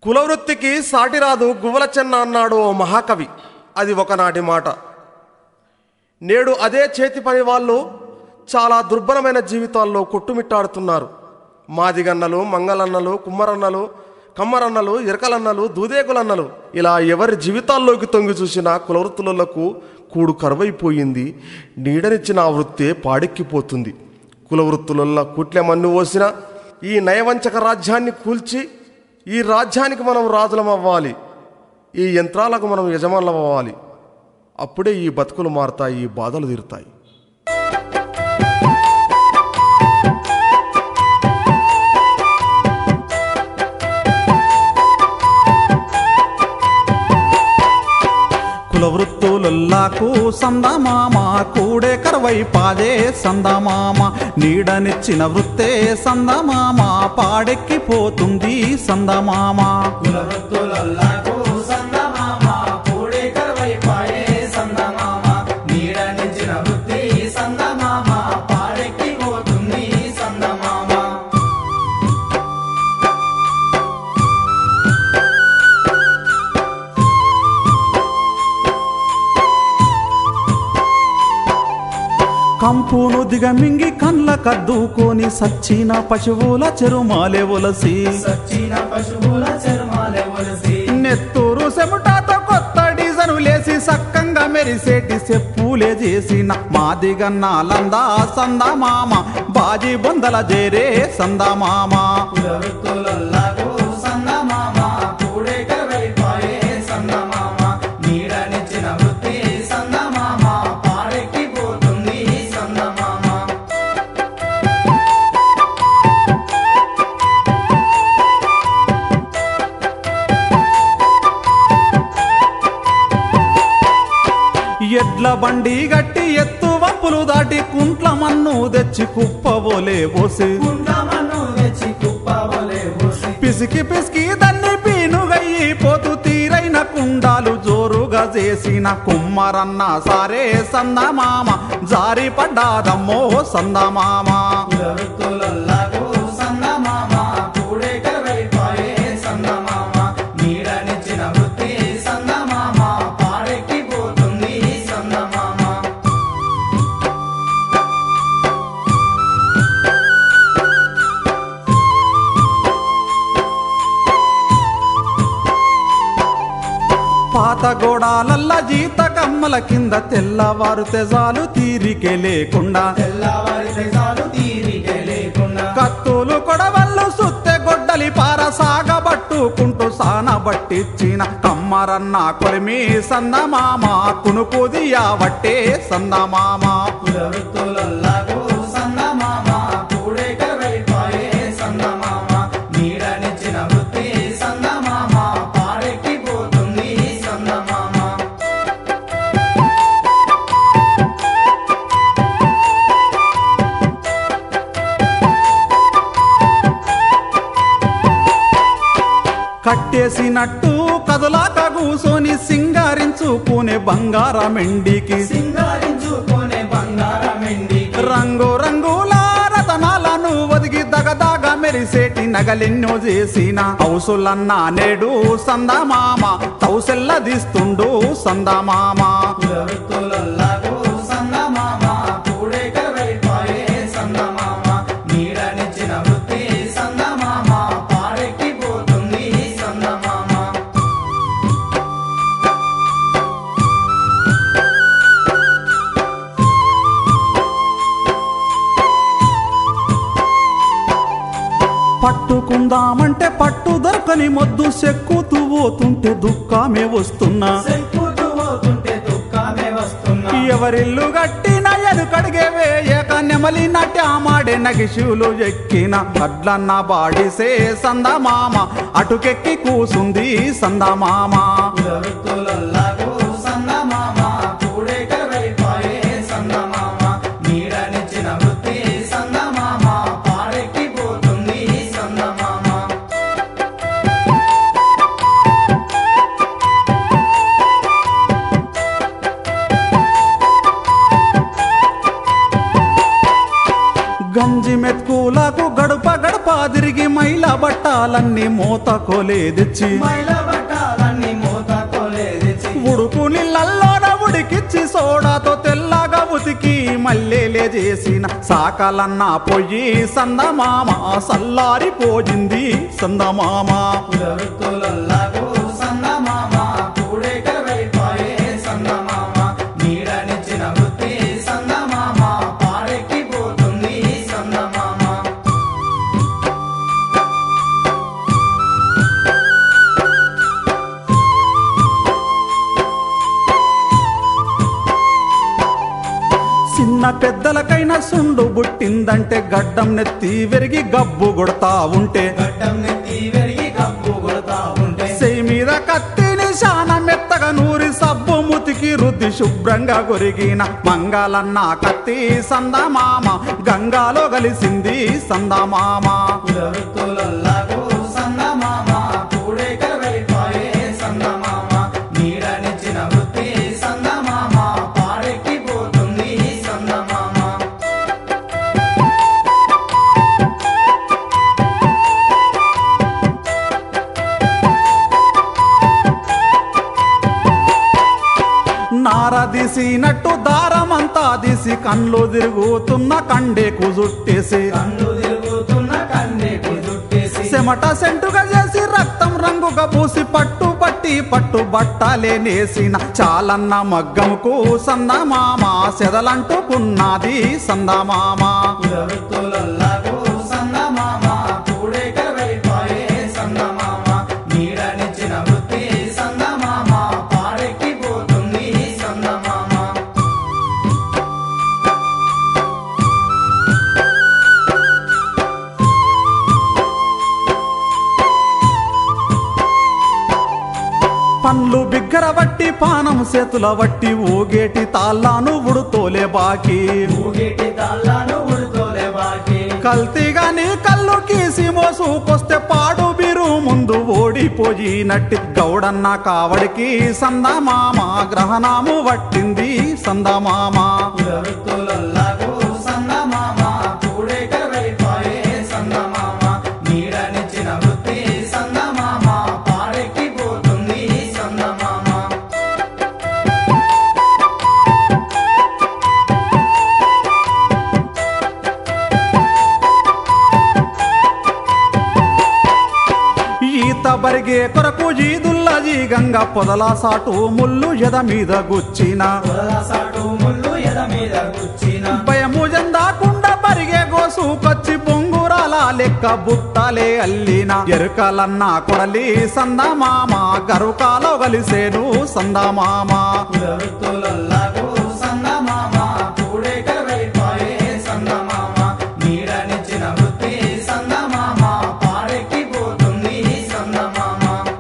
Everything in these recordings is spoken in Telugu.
కులవృత్తికి సాటిరాదు గువ్వల చెన్న అన్నాడు ఓ మహాకవి అది ఒకనాటి మాట నేడు అదే చేతి పని వాళ్ళు చాలా దుర్భరమైన జీవితాల్లో కొట్టుమిట్టాడుతున్నారు మాదిగన్నలు మంగళన్నలు కుమ్మరన్నలు కమ్మరన్నలు ఇరకలన్నలు దూదేకులన్నలు ఇలా ఎవరి జీవితాల్లోకి తొంగి చూసినా కులవృత్తులకు కూడు కరువైపోయింది నీడనిచ్చిన ఆ వృత్తే పాడెక్కిపోతుంది కులవృత్తులలో కూట్లే మన్ను పోసిన ఈ నయవంచక రాజ్యాన్ని కూల్చి ఈ రాజ్యానికి మనం రాజులం అవ్వాలి ఈ యంత్రాలకు మనం యజమానులం అవ్వాలి అప్పుడే ఈ బతుకులు మారుతాయి ఈ బాధలు తీరుతాయి కుల వృత్తులకు సందమామ కూడే కరవై పాదే సందమామ నీడనిచ్చిన వృత్తే సందమామ పాడెక్కిపోతుంది సందమామ కులవృత్తులకు సందమామ కూడి కరువై పాయే సందమామ నీడనిచ్చిన వృత్తి సందమామ పాడెక్కిపోతుంది సందమామ కంపును దిగమింగి కండ్ల కద్దుకొని సచ్చిన పశువుల చెరుమాలే ఒలసి సచ్చిన పశువుల చర్మాలే ఒలిసి నెత్తూరు సెముటాతో కొత్త డిజను లేసి సక్కంగా మెరిసేటి చెప్పులే చేసిన మాదిగన్నాలందా సందమామ బాజీ బొందల జేరే సందమామ కులవృత్తులకు సందమామ కూడి కరువై పాయే సందమామ నీడనిచ్చిన వృత్తి సందమామ పాడెక్కిపోతుంది సందమామ ఎడ్ల బండి గట్టి ఎత్తు వంపులు దాటి కుంట్ల మన్ను తెచ్చి కుప్పబోలే పోసి కుండమను తెచ్చి కుప్పవలే పోసి పిసికి పిసికి దాన్ని పీనుగయ్యి పోతు తీరైన కుండాలు జోరుగా చేసిన కుమ్మరన్న సారే సందమామ జారి పడ్డాదమ్మో సందమామ కులవృత్తులకు సందమామ కూడే కరువై పాయే సందమామ నీడనిచ్చిన వృత్తి సందమామ పాడెక్కిపోతుంది సందమామ పాత గోడాలల్ల జీత కమ్మల కింద తెల్లవారు తెజాలు తీరికే లేకుండా తెల్లవారి చాలు తీరిక లేకుండా కత్తులు కొడవళ్ళు సుత్తె గొడ్డలి పార సాగబట్టుకుంటూ సానబట్టిచ్చిన కమ్మరన్న కొలిమి సందమామ కునుకుది యావట్టే సందమామ కులవృత్తులకు సందమామ కూడే కరువై పాయే సందమామ నీడనిచ్చిన వృత్తి సందమామ పాడెక్కిపోతుంది సందమామ కట్టేసినట్టు కదలాక కూసోని సింగారించుకునే బంగారమెండికి సింగారించుకునే బంగారమెండి రంగు రంగుల రతనాలను ఒదిగి దగదాగ మెరిసేటి నగలెన్నో చేసిన హౌసులన్నా నేడు సందమామ తౌసెల్లదిస్తుండు సందమామ కులవృత్తులకు సందమామ కూడే కరువై పాయే సందమామ నీడనిచ్చిన వృత్తి సందమామ పాడెక్కిపోతుంది సందమామ పట్టుకుందామంటే పట్టు దొరకని మొద్దు సెక్కుతూ పోతుంటే దుఃఖమే వస్తున్నా సెక్కుతూ పోతుంటే దుఃఖమే వస్తున్నా ఎవరిల్లు గట్టిన ఎనుకడిగే వేయక నెమలి నట్యామాడే నగిశులు ఎక్కిన వడ్లన్న బాడిసే సందమామ అటుకెక్కి కూసుంది సందమామ కులవృత్తులకు సందమామ కూడే కరువై పాయే సందమామ నీడనిచ్చిన వృత్తి సందమామ పాడెక్కిపోతుంది సందమామ గంజి మెత్కులకు గడప గడప తిరిగి మైల బట్ట బట్టాలన్నీ మూత కొలేదిచ్చి మైల బట్టాలన్నీ మూత కొలేదిచ్చి ఉడుకు నీళ్ళల్లోన ఉడికిచ్చి సోడాతో తెల్లగా ఉతికి మల్లెలే చేసిన సాకలన్న పొయ్యి సందమామ సల్లారిపోయింది సందమామ కులవృత్తులల్లాగో సందమామ కూడేక వెళ్ళిపోయే సందమామ నీడనిచ్చిన వృత్తి సందమామ పాడెక్కిపోతుంది సందమామ చిన్న పెద్దలకైనా సుండు బుట్టిందంటే గడ్డం నెత్తి వెరిగి గబ్బు కొడతా ఉంటే గడ్డం నెత్తి వెరిగి కప్పు కొడతా ఉంటే సెయ్యి మీద కత్తిని శాన మెత్తగా నూరి సబ్బు ముతికి రుద్ది శుభ్రంగా కొరిగిన మంగళన్న కత్తి సందమామ గంగాలో కలిసింది సందమామ కులవృత్తులల్లాగో సందమామ కూడేక వెళ్ళిపోయే సందమామ నీడనిచ్చిన వృత్తి సందమామ పాడెక్కిపోతుంది సందమామ నార దిసినట్టు దారమంతా దిసి కళ్ళు తిరుగుతున్న కండేకు జుట్టేసి కన్ను తిరుగుతున్న కన్నెకు జుట్టేసి చెమట సెంటుగా చేసి రక్తం రంగుగా పూసి పట్టు పట్టి పట్టు బట్టలే నేసిన చాలన్న మగ్గముకు సందమామ సెదలంటుకున్నది సందమామ కులవృత్తులల్లాగో సందమామ కూడేక వెళ్ళిపోయే సందమామ నీడనిచ్చిన వృత్తి సందమామ పాడెక్కిపోతుంది సందమామ పండ్లు బిగ్గర వట్టి పానం చేతుల వట్టి ఊగేటి తాళ్ళాను ఉడుతోలే బాకి ఊగేటి తాళ్ళను ఉడుకోలే బాకి కల్తీగా నీ కళ్ళు కీసి మోసుకొస్తే పాడు బిరు ముందు ఓడిపోయినట్టి గౌడన్న కావడికి సందమామ గ్రహణము వట్టింది సందమామ కులవృత్తులల్లాగో సందమామ కూడేక వెళ్ళిపోయే సందమామ నీడనిచ్చిన వృత్తి సందమామ పాడెక్కిపోతుంది సందమామ ఈత బరిగే కొరకు జీదుల్ల జీగంగ పొదల సాటు ముళ్ళు ఎద మీద గుచ్చిన సాటు ముళ్ళు ఎద మీద గుచ్చిన భయము జందాకుండా బరిగే గోసుకొచ్చి పొంగురాల లెక్క బుట్టలే అల్లిన ఎరుకలన్న కొడలి సందమామ గరుకాలో కలిసేను సందమామ కులవృత్తులల్లాగో సందమామ కూడేక వెళ్ళిపోయే సందమామ నీడనిచ్చిన వృత్తి సందమామ పాడెక్కిపోతుంది సందమామ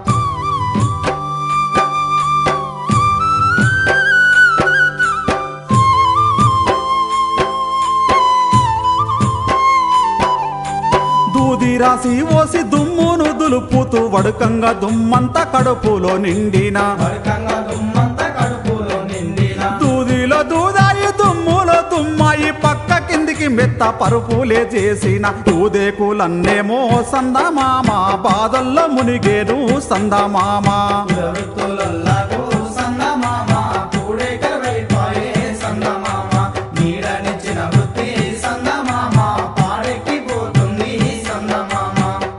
దూది రాసి ఓసి దుమ్మును దులుపుతూ వడుకంగా దుమ్మంతా కడుపులో నిండిన వరకంగా దుమ్మంత కడుపులో నిండిన దూదిలో దూదాయి దుమ్ములో దుమ్మాయి పక్క కిందికి మెత్త పరుపులే చేసిన దూదేకులన్నేమో సందమామ బాధల్లో మునిగేను సందమామ కులవృత్తులల్లాగో సందమామ కూడేక వెళ్ళిపోయే సందమామ నీడనిచ్చిన వృత్తి సందమామ పాడెక్కిపోతుంది సందమామ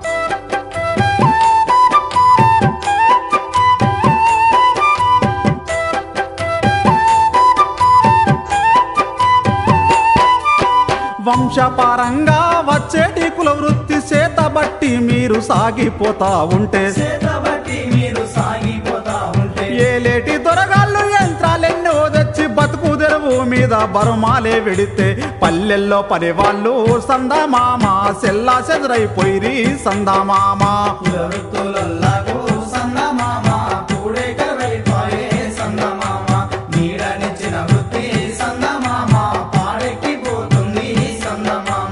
వంశపారంగా వచ్చేటి కుల వృత్తి చేత బట్టి మీరు సాగిపోతా ఉంటే చేతబట్టి మీరు సాగిపోతా ఉంటే ఏలేటి దొరగాళ్ళు యంత్రాలెన్నో తెచ్చి బతుకు తెరువు మీద బరుమాలే వెడితే పల్లెల్లో పని వాళ్ళు సందమామ సెల్లా చెదరైపోయిరి సందమామ కులవృత్తులల్లాగో సందమామ కూడేక వెళ్ళిపోయే సందమామ నీడనిచ్చిన వృత్తి సందమామ పాడెక్కిపోతుంది సందమామ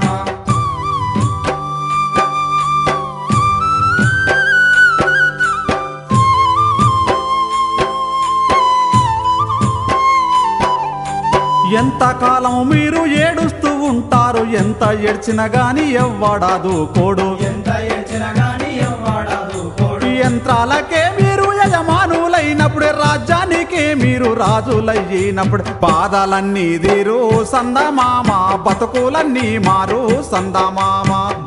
ఎంతకాలం మీరు ఏడుస్తూ ఉంటారు ఎంత ఏడ్చినా గాని ఎవ్వడాదు కోడు ఎంత ఏడ్చినా గాని యంత్రాలకే మీరు యజమానులైనప్పుడు రాజ్యానికి మీరు రాజులయ్యినప్పుడు పాదాలన్నీ తీరు సందమామ బతుకులన్నీ మారు సందమామ